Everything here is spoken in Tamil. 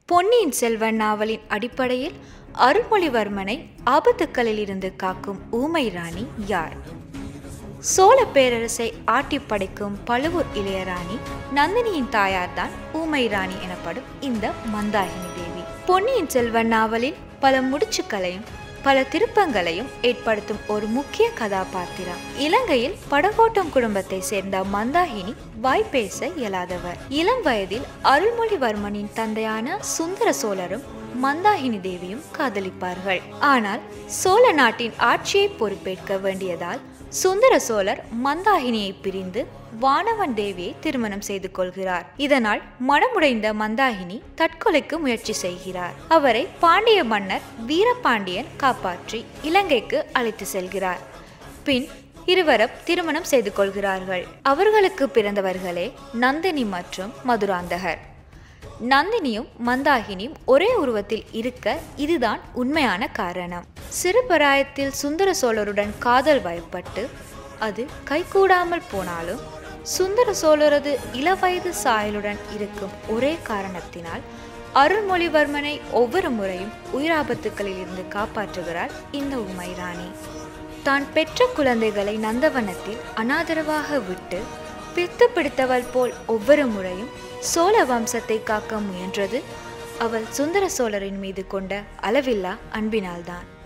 பொன்னியின் செல்வன் நாவலின் அடிப்படையில் அருள்மொழிவர்மனை ஆபத்துக்களில் இருந்து காக்கும் ஊமை ராணி யார் சோழ பேரரசை ஆட்டி படைக்கும் பழுவூர் இளையராணி நந்தினியின் தாயார்தான் ஊமை ராணி எனப்படும் இந்த மந்தாகினி தேவி பொன்னியின் செல்வன் நாவலில் பல முடிச்சுக்களையும் பல திருப்பங்களையும் ஏற்படுத்தும் ஒரு முக்கிய கதாபாத்திரம் இலங்கையில் படகோட்டம் குடும்பத்தை சேர்ந்த மந்தாகினி வாய் பேச இயலாதவர் இளம் வயதில் அருள்மொழிவர்மனின் தந்தையான சுந்தர சோழரும் மந்தாகினி தேவியும் காதலிப்பார்கள் ஆனால் சோழ நாட்டின் ஆட்சியை பொறுப்பேற்க வேண்டியதால் சுந்தர சோழர் மந்தாகினியை பிரிந்து வானவன் தேவியை திருமணம் செய்து கொள்கிறார் இதனால் மனமுடைந்த மந்தாகினி தற்கொலைக்கு முயற்சி செய்கிறார் அவரை பாண்டிய மன்னர் வீரபாண்டியன் காப்பாற்றி இலங்கைக்கு அழைத்து செல்கிறார் பின் இருவரும் திருமணம் செய்து கொள்கிறார்கள் அவர்களுக்கு பிறந்தவர்களே நந்தினி மற்றும் மதுராந்தகர் நந்தினியும் மந்தாகினியும் ஒரே உருவத்தில் இருக்க இதுதான் உண்மையான காரணம் சிறுபராயத்தில் சுந்தர சோழருடன் காதல் வயப்பட்டு அது கைகூடாமல் போனாலும் சுந்தர சோழரது இளவயது சாயலுடன் இருக்கும் ஒரே காரணத்தினால் அருள்மொழிவர்மனை ஒவ்வொரு முறையும் உயிராபத்துக்களில் இருந்து காப்பாற்றுகிறார் இந்த உமை ராணி தான் பெற்ற குழந்தைகளை நந்தவனத்தில் அனாதரவாக விட்டு பித்து பிடித்தவள் போல் ஒவ்வொரு முறையும் சோழ வம்சத்தை காக்க முயன்றது அவள் சுந்தர சோழரின் மீது கொண்ட அளவில்லா அன்பினால்தான்